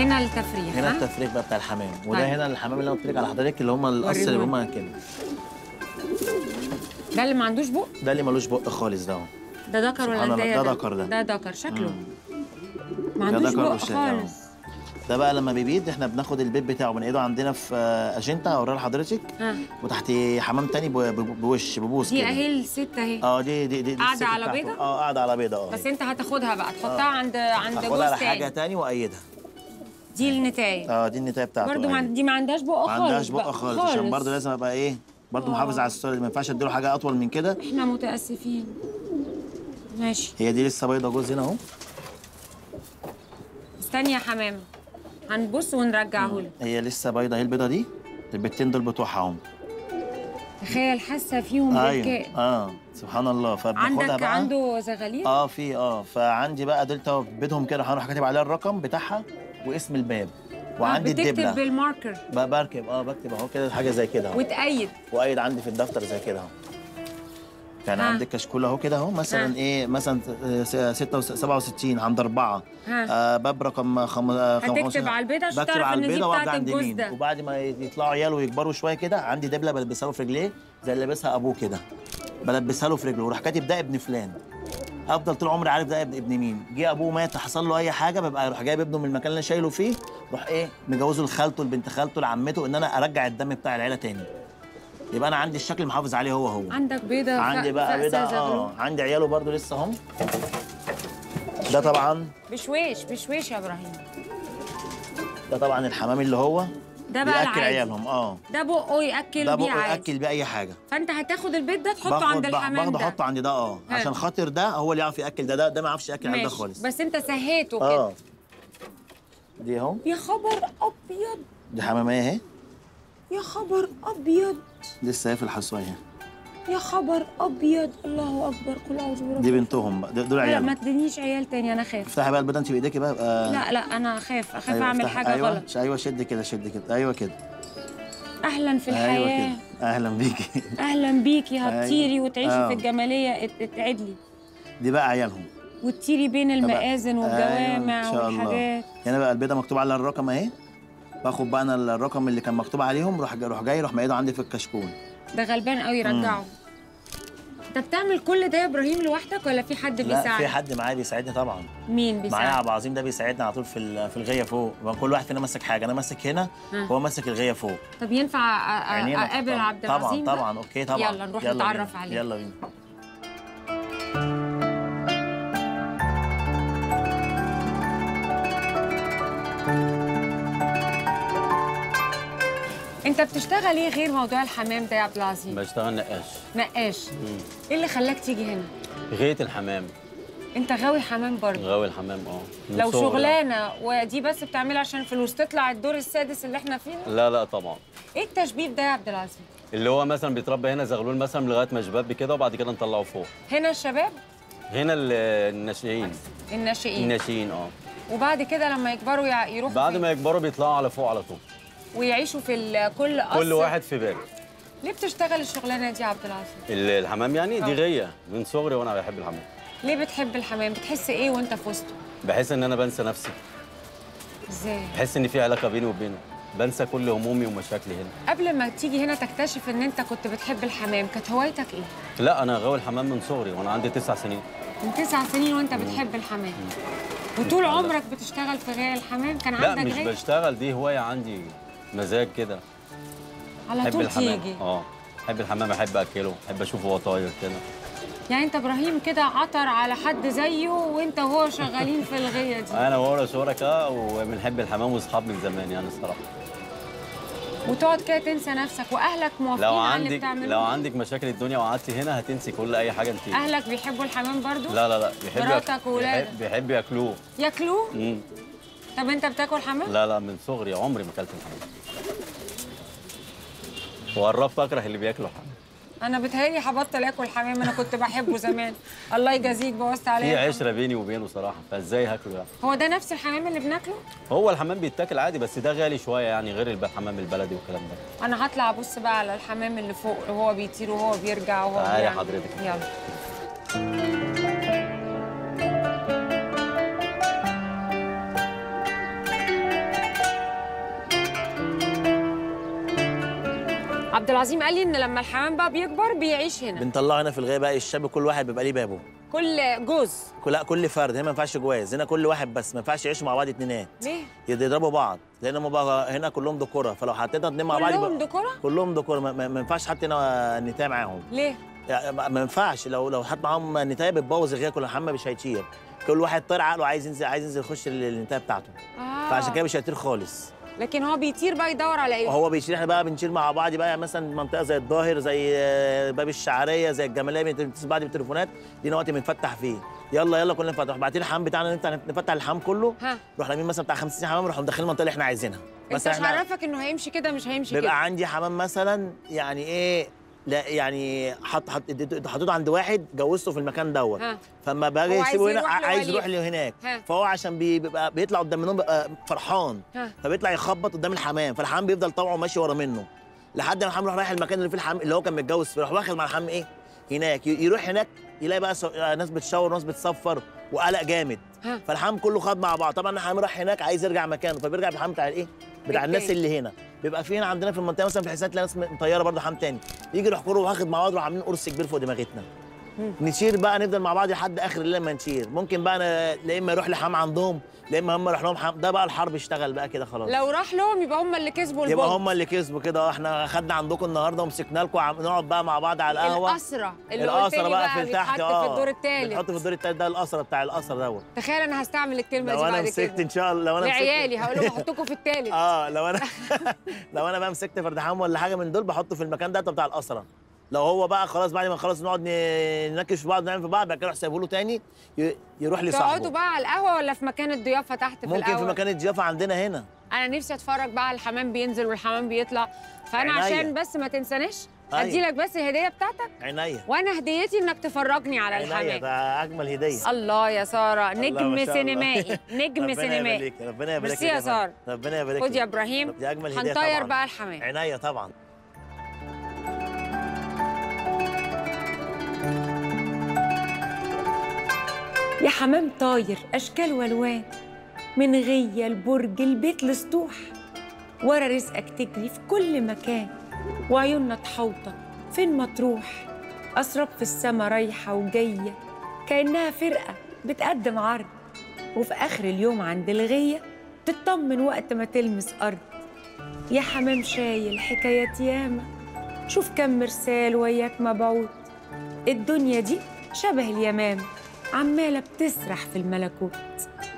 هنا التفريخ هنا ها؟ التفريغ بقى بتاع الحمام وده طيب. هنا الحمام اللي انا قلت لك على حضرتك اللي هم الاصل اللي هم وريهولي. كده ده اللي ما عندوش بق ده اللي ملوش بق خالص ده اهو ده ذكر سبحان ولا الله، ده ده ذكر ده. ده ذكر شكله مم. ما ده عندوش ذكر بق والشاي، آه. خالص ده بقى لما بيبيض احنا بناخد البيض بتاعه بنقيده عندنا في آه، اجنتا اوريها لحضرتك ها وتحت حمام تاني ب- ب- بوش ببوس دي كده اهي الست اهي اه دي دي دي, دي قاعدة الست على بتاعته. بيضة؟ اه قاعده على بيضه اه بس انت هتاخدها بقى تحطها عند عند اخدها جوز على حاجه تاني تاني وايدها دي النتايه اه دي النتايه بتاعته برضو ما أيوة. دي ما عندهاش بق خالص ما عندهاش بقى. بقى خالص عشان برضه لازم ابقى ايه برضه محافظ على السؤال ما ينفعش اديله حاجه اطول من كده احنا متاسفين ماشي هي دي لسه بيضه جوز هنا اهو استني يا حمامه هنبص ونرجعه لك هي لسه بيضه اهي البيضه دي البيضتين دول بتوعها اهم تخيل حاسه فيهم ايوه بالكائن اه سبحان الله فبناخدها عندك بقى عنده زغاليل اه في اه فعندي بقى دلتا بيضهم كده هروح كاتب عليها الرقم بتاعها واسم الباب وعندي بتكتب الدبله بالماركر بقى بركب اه بكتب اهو كده حاجه زي كده اهو وتأيد وايد عندي في الدفتر زي كده اهو يعني ها. عندك كشكول اهو كده اهو مثلا ها. ايه مثلا 67 عند اربعه ها. آه باب رقم خم... آه، خم- هتكتب خمسة. على البيضة عشان بكتب تعرف على إن دي البيضة وأبدأ بتاعت عند الجوز مين. ده. وبعد ما يطلعوا عيال ويكبروا شويه كده عندي دبله بلبسها في رجليه زي اللي لابسها ابوه كده بلبسها له في رجله وراح كاتب ده ابن فلان افضل طول عمري عارف ده ابن ابن مين جه ابوه مات حصل له اي حاجه ببقى اروح جايب ابنه من المكان اللي أنا شايله فيه روح ايه مجوزه لخالته لبنت خالته لعمته ان انا ارجع الدم بتاع العيله تاني يبقى انا عندي الشكل محافظ عليه هو هو عندك بيضة عندي ف- بقى فأسة بيضة زغلول. اه عندي عياله برضو لسه هم ده طبعا بشويش بشويش يا ابراهيم ده طبعا الحمام اللي هو ده بقى بياكل العادي عيالهم اه ده بقه ياكل ده بيه بقى عادي ياكل بيه اي حاجه فانت هتاخد البيض ده تحطه باخد عند باخد- الحمام باخده ده احطه عند ده اه ها. عشان خاطر ده هو اللي يعرف ياكل ده ده ده ما يعرفش ياكل على ده ماشي خالص بس انت سهيته كده اه دي اهو يا خبر ابيض دي حماميه اهي يا خبر ابيض لسه هي في الحصويه يا خبر ابيض الله اكبر قل اعوذ برب دي بنتهم بقى دول لا ما عيالهم تدينيش عيال تاني انا خايف افتحي بقى البيضه انت بايديكي بقى يبقى لا لا انا خايف اخاف أيوة، اعمل افتحي. حاجه ايوه غلط ايوه شد كده شد كده ايوه كده اهلا في ايوه الحياه كده اهلا بيكي اهلا بيكي هتطيري أيوة. وتعيشي آه. في الجماليه ات- اتعدلي دي بقى عيالهم وتطيري بين المآذن أيوة، والجوامع ان شاء الله والحاجات هنا بقى البيضه مكتوب عليها الرقم اهي باخد بقى انا الرقم اللي كان مكتوب عليهم روح جاي روح جاي روح مقيده عندي في الكشكول ده غلبان قوي رجعه انت بتعمل كل ده يا ابراهيم لوحدك ولا في حد لا بيساعدك في حد معايا بيساعدني طبعا مين معايا بيساعدك عبد العظيم ده بيساعدني على طول في ال- في الغيه فوق يبقى كل واحد فينا ماسك حاجه انا ماسك هنا ها. هو ماسك الغيه فوق طب ينفع أ- أ- عينينا اقابل طبعاً. عبد العظيم طبعا ده؟ طبعا اوكي طبعا يلا نروح يلا نتعرف بينا. عليه يلا بينا انت بتشتغل ايه غير موضوع الحمام ده يا عبد العظيم بشتغل نقاش نقاش ايه اللي خلاك تيجي هنا غايه الحمام انت غاوي حمام برضه غاوي الحمام اه من لو صغري. شغلانه ودي بس بتعملها عشان فلوس تطلع الدور السادس اللي احنا فيه لا لا طبعا ايه التشبيب ده يا عبد العزيز اللي هو مثلا بيتربى هنا زغلول مثلا لغايه ما شباب كده وبعد كده نطلعه فوق هنا الشباب هنا ال- الناشئين الناشئين الناشئين اه وبعد كده لما يكبروا يع- يروحوا بعد فين؟ ما يكبروا بيطلعوا على فوق على طول ويعيشوا في ال- كل قصر كل واحد في باب ليه بتشتغل الشغلانه دي يا عبد العزيز ال- الحمام يعني دي آه. غيه من صغري وانا بحب الحمام ليه بتحب الحمام بتحس ايه وانت في وسطه بحس ان انا بنسى نفسي ازاي بحس ان في علاقه بيني وبينه بنسى كل همومي ومشاكلي هنا قبل ما تيجي هنا تكتشف ان انت كنت بتحب الحمام كانت هوايتك ايه لا انا غاوي الحمام من صغري وانا عندي تسع سنين من تسع سنين وانت بتحب الحمام وطول عمرك بتشتغل في غاية الحمام كان لا عندك مش غاية بشتغل دي هوايه عندي مزاج كده على بحب طول الحمام تيجي اه بحب الحمام احب اكله احب اشوفه وهو طاير كده يعني انت ابراهيم كده عطر على حد زيه وانت وهو شغالين في الغية دي انا وهو شركاء وبنحب الحمام واصحاب من زمان يعني الصراحه وتقعد كده تنسى نفسك واهلك موافقين لو على اللي عندك بتعمله لو عندك مشاكل الدنيا وقعدتي هنا هتنسي كل اي حاجه انت اهلك بيحبوا الحمام برضو لا لا لا بيحب مراتك وولادك. بيحب, بيحب ياكلوه ياكلوه مم. طب انت بتاكل حمام لا لا من صغري عمري ما اكلت الحمام وقربت اكره اللي بياكلوا حمام انا بتهيألي هبطل اكل حمام انا كنت بحبه زمان الله يجازيك بوظت في عليا عشره بيني وبينه صراحه فازاي هاكله يعني هو ده نفس الحمام اللي بناكله هو الحمام بيتاكل عادي بس ده غالي شويه يعني غير الب- الحمام البلدي والكلام ده انا هطلع ابص بقى على الحمام اللي فوق وهو بيطير وهو بيرجع وهو تعالي بيعمل. حضرتك. يلا عبد العظيم قال لي ان لما الحمام بقى بيكبر بيعيش هنا بنطلعه هنا في الغايه بقى الشاب كل واحد بيبقى ليه بابه كل جوز كل لا كل فرد هنا ما ينفعش جواز هنا كل واحد بس ما ينفعش يعيشوا مع بعض اتنينات ليه يضربوا بعض لان هم بقى هنا كلهم دكوره فلو حطينا اتنين مع بعض كلهم يبقى دكوره كلهم دكوره ما, ما ما ينفعش حد هنا نتايه معاهم ليه يعني ما ما ينفعش لو لو حط معاهم نتايه بتبوظ الغايه كل الحمام مش هيطير كل واحد طار عقله عايز ينزل عايز ينزل يخش ال- النتايه بتاعته آه. فعشان كده مش هيطير خالص لكن هو بيطير بقى يدور على ايه وهو بيشيل احنا بقى بنشيل مع بعض بقى مثلا منطقه زي الظاهر زي آه، باب الشعريه زي الجماليه بنتصل بعض بالتليفونات دي وقت بنفتح فيه يلا يلا كلنا نفتح بعتين الحمام بتاعنا نفتح نفتح الحمام كله ها نروح لامين مثلا بتاع 50 حمام نروح مدخلين المنطقه اللي احنا عايزينها انت مثلا مش احنا عرفك انه هيمشي كده مش هيمشي كده بيبقى عندي حمام مثلا يعني ايه لا يعني حط حط اديته- حطيته عند واحد جوزته في المكان دوت ها فما باجي هو عايز يسيبه هنا يروح ع- عايز لوليه. يروح لهناك ها. فهو عشان بي- بيبقى بيطلع قدام منهم بيبقى فرحان ها فبيطلع يخبط قدام الحمام فالحمام بيفضل طبعه ماشي ورا منه لحد ما الحمام يروح رايح المكان اللي فيه الحمام اللي هو كان متجوز فيه يروح واخد مع الحمام ايه هناك ي- يروح هناك يلاقي بقى سو- آه، ناس بتشاور وناس بتصفر وقلق جامد ها فالحمام كله خد مع بعض طبعا الحمام راح هناك عايز يرجع مكانه فبيرجع بالحمام بتاع الايه بتاع الناس التاني. اللي هنا بيبقى في هنا عندنا في المنطقه مثلا في الحسين تلاقي ناس مطيره برضه حمام تاني يجي يروح كله واخد مع بعض يروح عاملين قرص كبير فوق دماغتنا مم. نشير بقى نفضل مع بعض لحد اخر الليل لما نشير ممكن بقى أنا لا اما يروح لحمام عندهم لا اما هم يروح لهم حمام ده بقى الحرب اشتغل بقى كده خلاص لو راح لهم يبقى هم اللي كسبوا يبقى البونت هم اللي كسبوا كده اه احنا خدنا عندكم النهارده ومسكنا لكم وعم- نقعد بقى مع بعض على القهوه الأسرة اللي قلت القصر لي بقى بقى في تحت بيتحط في الدور الثالث بنحط في الدور الثالث ده القصر بتاع القصر دوت تخيل انا هستعمل الكلمة دي لو انا بعد مسكت كده ان شاء الله لو انا مسكت لعيالي هقول لهم احطكم في الثالث اه لو انا لو انا بقى مسكت فرد حمام ولا حاجه من دول بحطه في المكان ده بتاع القصره لو هو بقى خلاص بعد ما نخلص نقعد ن- ننكش في بعض نعمل في بعض بعد كده اروح سايبه له تاني ي- يروح تقعدوا لصاحبه بقى على القهوة ولا في مكان الضيافة تحت في ممكن في الأول مكان الضيافه عندنا هنا انا نفسي اتفرج بقى على الحمام بينزل والحمام بيطلع فانا عينيا. عشان بس ما تنساناش أيوة. ادي لك بس الهديه بتاعتك عينيا وانا هديتي انك تفرجني على عينيا الحمام ده اجمل هديه الله يا ساره الله نجم ما شاء الله. سينمائي نجم ربنا سينمائي يبارك ربنا يبارك ميرسي يا فندم. سارة. ربنا يبارك خد يا لك. ابراهيم دي اجمل هديه هنطير طبعا بقى الحمام عينيا طبعا يا حمام طاير اشكال والوان من غيه البرج البيت لسطوح ورا رزقك تجري في كل مكان وعيوننا تحوطك فين ما تروح اسراب في السما رايحه وجايه كانها فرقه بتقدم عرض وفي اخر اليوم عند الغيه تطمن وقت ما تلمس ارض يا حمام شايل حكايات ياما شوف كم مرسال وياك مبعوث الدنيا دي شبه اليمامة عمالة بتسرح في الملكوت